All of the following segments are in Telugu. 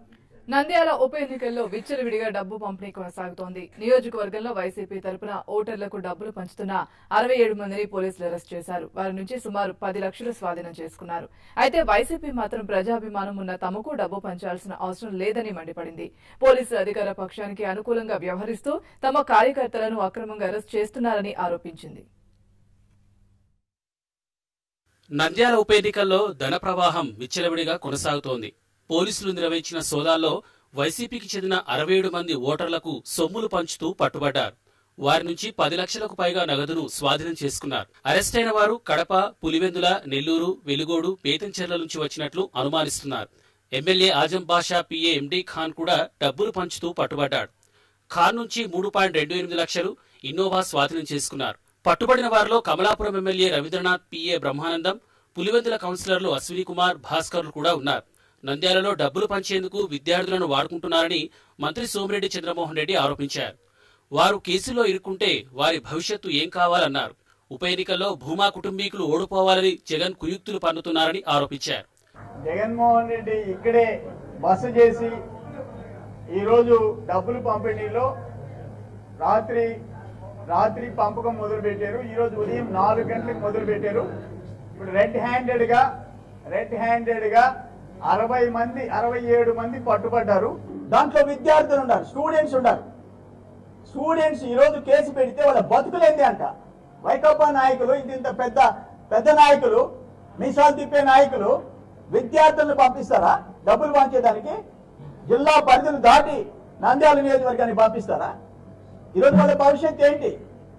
నంద్యాల ఉప ఎన్నికల్లో విచ్చలవిడిగా డబ్బు పంపిణీ కొనసాగుతోంది నియోజకవర్గంలో వైసీపీ తరపున ఓటర్లకు డబ్బులు పంచుతున్న అరవై ఏడు మందిని పోలీసులు అరెస్ట్ చేశారు వారి నుంచి సుమారు పది లక్షలు స్వాధీనం చేసుకున్నారు అయితే వైసీపీ మాత్రం ప్రజాభిమానం ఉన్న తమకు డబ్బు పంచాల్సిన అవసరం లేదని మండిపడింది పోలీసులు అధికార పక్షానికి అనుకూలంగా వ్యవహరిస్తూ తమ కార్యకర్తలను అక్రమంగా అరెస్ట్ చేస్తున్నారని ఆరోపించింది నంద్యాల ఉప ఎన్నికల్లో ధన ప్రవాహం విచ్చలవిడిగా కొనసాగుతోంది పోలీసులు నిర్వహించిన సోదాల్లో వైసీపీకి చెందిన అరవై ఏడు మంది ఓటర్లకు సొమ్ములు పంచుతూ పట్టుబడ్డారు వారి నుంచి పది లక్షలకు పైగా నగదును స్వాధీనం చేసుకున్నారు అరెస్టైన వారు కడప పులివెందుల నెల్లూరు వెలుగోడు పేతంచెర్ల నుంచి వచ్చినట్లు అనుమానిస్తున్నారు MLA Azam Basha PA MD Khan కూడా డబ్బులు పంచుతూ పట్టుబడ్డాడు ఖాన్ నుంచి మూడు పాయింట్ రెండు ఎనిమిది లక్షలు ఇన్నోవా స్వాధీనం చేసుకున్నారు పట్టుబడిన వారిలో కమలాపురం ఎమ్మెల్యే రవీంద్రనాథ్ పిఏ బ్రహ్మానందం పులివెందుల కౌన్సిలర్లు అశ్విని కుమార్ భాస్కర్లు కూడా ఉన్నారు నంద్యాలలో డబ్బులు పంచేందుకు విద్యార్థులను వాడుకుంటున్నారని మంత్రి సోమిరెడ్డి చంద్రమోహన్ రెడ్డి ఆరోపించారు వారు కేసులో ఇరుక్కుంటే వారి భవిష్యత్తు ఏం కావాలన్నారు ఉప ఎన్నికల్లో భూమా కుటుంబీకులు ఓడిపోవాలని జగన్ కుయుక్తులు పన్నుతున్నారని ఆరోపించారు జగన్మోహన్ రెడ్డి ఇక్కడే బస చేసి ఈరోజు డబ్బులు పంపిణీలో రాత్రి రాత్రి పంపకం మొదలు పెట్టారు ఈరోజు ఉదయం నాలుగు గంటలకు మొదలు పెట్టారు ఇప్పుడు రెడ్ హ్యాండెడ్ గా రెడ్ హ్యాండెడ్ గా అరవై మంది అరవై ఏడు మంది పట్టుబడ్డారు దాంట్లో విద్యార్థులు ఉన్నారు స్టూడెంట్స్ ఉన్నారు స్టూడెంట్స్ ఈ రోజు కేసు పెడితే వాళ్ళ బతుకులేంది అంట వైకాపా నాయకులు ఇది ఇంత పెద్ద పెద్ద నాయకులు మీసాలు తిప్పే నాయకులు విద్యార్థులను పంపిస్తారా డబ్బులు పంచేదానికి జిల్లా పరిధిని దాటి నంద్యాల నియోజకవర్గానికి పంపిస్తారా ఈరోజు వాళ్ళ భవిష్యత్తు ఏంటి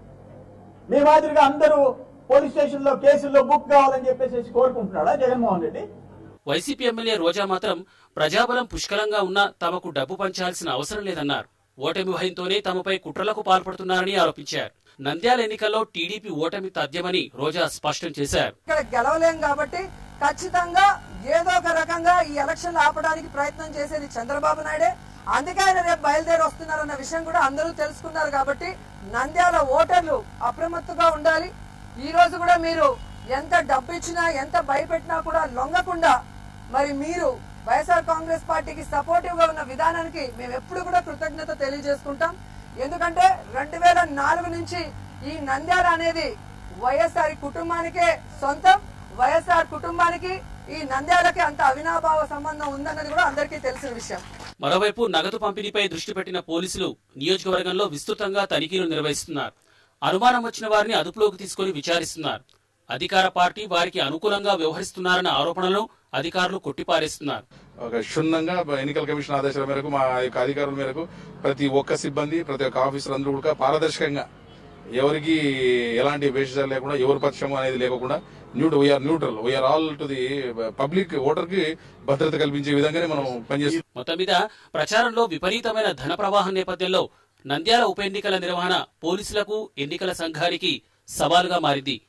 మీ మాదిరిగా అందరూ పోలీస్ స్టేషన్ లో కేసుల్లో బుక్ కావాలని చెప్పేసి కోరుకుంటున్నాడా జగన్మోహన్ రెడ్డి వైసీపీ ఎమ్మెల్యే రోజా మాత్రం ప్రజాబలం పుష్కలంగా ఉన్నా తమకు డబ్బు పంచాల్సిన అవసరం లేదన్నారు ఓటమి భయంతోనే తమపై కుట్రలకు పాల్పడుతున్నారని ఆరోపించారు నంద్యాల ఎన్నికల్లో టీడీపీ ఓటమి తథ్యమని రోజా స్పష్టం చేశారు ఇక్కడ గెలవలేం కాబట్టి ఖచ్చితంగా ఏదో ఒక రకంగా ఈ ఎలక్షన్లు ఆపడానికి ప్రయత్నం చేసేది చంద్రబాబు నాయుడే అందుకే ఆయన రేపు బయలుదేరి వస్తున్నారన్న విషయం కూడా అందరూ తెలుసుకున్నారు కాబట్టి నంద్యాల ఓటర్లు అప్రమత్తుగా ఉండాలి ఈ రోజు కూడా మీరు ఎంత డబ్బు ఇచ్చినా ఎంత భయపెట్టినా కూడా లొంగకుండా మరి మీరు వైఎస్ఆర్ కాంగ్రెస్ పార్టీకి సపోర్టివ్ గా ఉన్న విధానానికి మేము ఎప్పుడు కూడా కృతజ్ఞత తెలియజేసుకుంటాం ఎందుకంటే రెండు వేల నాలుగు నుంచి ఈ నంద్యాల అనేది వైఎస్ఆర్ కుటుంబానికే సొంతం వైఎస్ఆర్ కుటుంబానికి ఈ నంద్యాలకి అంత అవినాభావ సంబంధం ఉందన్నది కూడా అందరికీ తెలిసిన విషయం మరోవైపు నగదు పంపిణీపై దృష్టి పెట్టిన పోలీసులు నియోజకవర్గంలో విస్తృతంగా తనిఖీలు నిర్వహిస్తున్నారు అనుమానం వచ్చిన వారిని అదుపులోకి తీసుకుని విచారిస్తున్నారు అధికార పార్టీ వారికి అనుకూలంగా వ్యవహరిస్తున్నారన్న ఆరోపణలను అధికారులు కొట్టిపారేస్తున్నారు ఒక క్షుణ్ణంగా ఎన్నికల కమిషన్ ఆదేశాల మేరకు మా యొక్క అధికారుల మేరకు ప్రతి ఒక్క సిబ్బంది ప్రతి ఒక్క ఆఫీసర్ అందరూ కూడా పారదర్శకంగా ఎవరికి ఎలాంటి వేషాలు లేకుండా ఎవరి పక్షం అనేది లేకుండా న్యూట్ we are neutral we are all to the public voter కి భద్రత కల్పించే విధంగానే మనం పనిచేస్తాం మొత్తం మీద ప్రచారంలో విపరీతమైన ధన ప్రవాహం నేపథ్యంలో నంద్యాల ఉప ఎన్నికల నిర్వహణ పోలీసులకు ఎన్నికల సంఘానికి సవాలుగా మారింది